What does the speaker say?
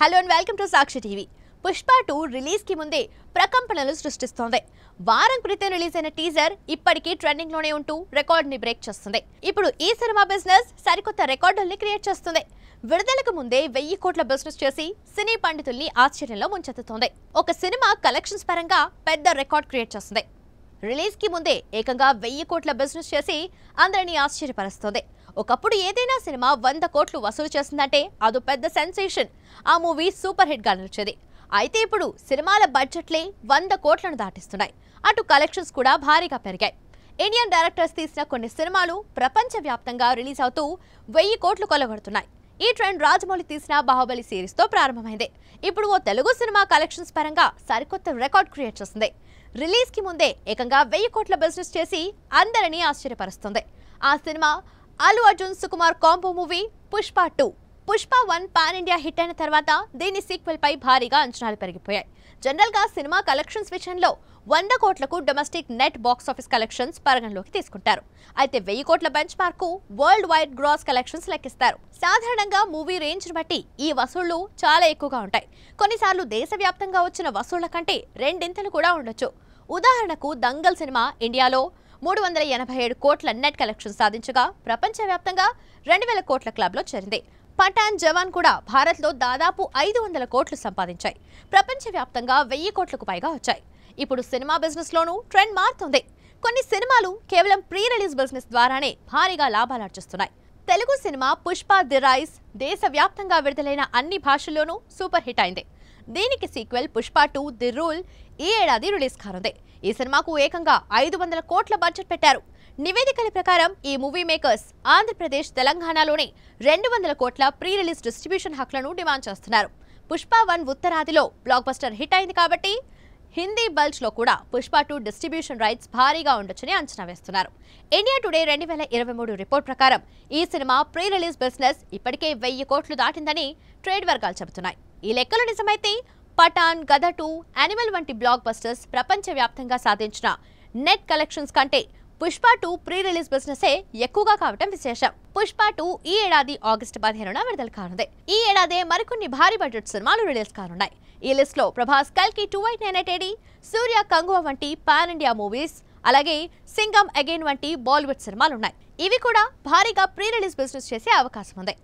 hello and welcome to Sakshi TV Pushpa two release కి ముందే ప్రకంపనలు సృష్టిస్తోంది వారం క్రితం రిలీజ్ అయిన టీజర్ ఇప్పటికీ ట్రెండింగ్ లోనే ఉంటూ రికార్డ్ ని బ్రేక్ చేస్తుంది ఇప్పుడు ఈ సినిమా బిజినెస్ సరికొత్త రికార్డుల్ని క్రియేట్ చేస్తుంది విడుదలకు ముందే వెయ్యి కోట్ల బిజినెస్ చేసి సినీ పండితుల్ని ఆశ్చర్యంలో ముంచెత్తుతోంది ఒక సినిమా కలెక్షన్స్ పరంగా పెద్ద రికార్డ్ క్రియేట్ చేస్తుంది రిలీజ్ కి ముందే ఏకంగా వెయ్యి కోట్ల బిజినెస్ చేసి అందరినీ ఆశ్చర్యపరుస్తోంది ఒకప్పుడు ఏదైనా సినిమా వంద కోట్లు వసూలు చేసిందంటే అదో పెద్ద సెన్సేషన్ ఆ మూవీ సూపర్ హిట్ గా నిలిచేది అయితే ఇప్పుడు సినిమాల బడ్జెట్లే వంద కోట్లను దాటిస్తున్నాయి అటు కలెక్షన్స్ కూడా భారీగా పెరిగాయి ఇండియన్ డైరెక్టర్స్ తీసిన కొన్ని సినిమాలు ప్రపంచవ్యాప్తంగా రిలీజ్ అవుతూ వెయ్యి కోట్లు కొలగొడుతున్నాయి ఈ ట్రెండ్ రాజమౌళి తీసిన బాహుబలి సిరీస్ తో ప్రారంభమైంది ఇప్పుడు ఓ తెలుగు సినిమా కలెక్షన్స్ పరంగా సరికొత్త రికార్డ్ క్రియేట్ చేస్తుంది రిలీజ్ కి ముందే ఏకంగా వెయ్యి కోట్ల బిజినెస్ చేసి అందరినీ ఆశ్చర్యపరుస్తుంది ఆ cinema Allu Arjun Sukumar combo movie Pushpa two Pushpa one pan India hit అయిన తర్వాత దీని సీక్వెల్ పై భారీగా అంచనాలు పెరిగిపోయాయి జనరల్ గా సినిమా కలెక్షన్స్ విషయంలో వంద కోట్లకు domestic net box office collections పరిగణలోకి తీసుకుంటారు అయితే వెయ్యి కోట్ల benchmark worldwide gross collections లెక్కిస్తారు సాధారణంగా మూవీ రేంజ్ బట్టి ఈ వసూళ్లు చాలా ఎక్కువగా ఉంటాయి కొన్నిసార్లు దేశవ్యాప్తంగా వచ్చిన వసూళ్ల కంటే రెండింతలు కూడా ఉండొచ్చు ఉదాహరణకు దంగల్ సినిమా ఇండియాలో మూడు వందల ఎనభై ఏడు కోట్ల నెట్ కలెక్షన్ సాధించగా ప్రపంచవ్యాప్తంగా రెండు వేల కోట్ల క్లబ్లో చేరింది పఠాన్ జవాన్ కూడా భారత్లో దాదాపు ఐదు వందల కోట్లు సంపాదించాయి ప్రపంచవ్యాప్తంగా వెయ్యి కోట్లకు పైగా వచ్చాయి ఇప్పుడు సినిమా బిజినెస్లోనూ ట్రెండ్ మారుతుంది కొన్ని సినిమాలు కేవలం ప్రీ రిలీజ్ బిజినెస్ ద్వారానే భారీగా లాభాలు ఆర్జిస్తున్నాయి Telugu cinema Pushpa the rise దేశవ్యాప్తంగా విడుదలైన అన్ని భాషల్లోనూ సూపర్ హిట్ అయింది దీనికి sequel Pushpa two the rule ఈ ఏడాది రిలీజ్ కానుంది ఈ సినిమాకు ఏకంగా ఐదు వందల కోట్ల బడ్జెట్ పెట్టారు నివేదికల ప్రకారం ఈ మూవీ మేకర్స్ ఆంధ్రప్రదేశ్ తెలంగాణలోని రెండు వందల కోట్ల ప్రీ రిలీజ్ డిస్ట్రిబ్యూషన్ హక్కులను డిమాండ్ చేస్తున్నారు పుష్ప వన్ ఉత్తరాదిలో బ్లాక్ బస్టర్ హిట్ అయింది కాబట్టి హిందీ బల్జ్ లో కూడా పుష్ప టూ డిస్ట్రిబ్యూషన్ రైట్స్ భారీగా ఉండొచ్చని అంచనా వేస్తున్నారు ఇండియా టుడే రెండు వేల ఇరవై మూడు రిపోర్ట్ ప్రకారం ఈ సినిమా ప్రీ రిలీజ్ బిజినెస్ ఇప్పటికే వెయ్యి కోట్లు దాటిందని ట్రేడ్ వర్గాలు చెబుతున్నాయి ఈ లెక్కలు నిజమైతే పఠాన్ గద టూ యానిమల్ వంటి బ్లాక్ బస్టర్స్ ప్రపంచవ్యాప్తంగా సాధించిన నెట్ కలెక్షన్స్ కంటే Pushpa two pre release business ఎక్కువగా కావటం విశేషం పుష్ప టూ ఈ ఏడాది ఆగస్టు పదిహేనున విడుదల కానుంది ఈ ఏడాదే మరికొన్ని భారీ బడ్జెట్ సినిమాలు రిలీజ్ కానున్నాయి ఈ లిస్ట్ లో ప్రభాస్ కల్కి two eight nine eight Surya Kanguva వంటి పాన్ ఇండియా మూవీస్ అలాగే సింగం అగైన్ వంటి బాలీవుడ్ సినిమాలు ఉన్నాయి ఇవి కూడా భారీగా ప్రీ రిలీజ్ బిజినెస్ చేసే అవకాశం ఉంది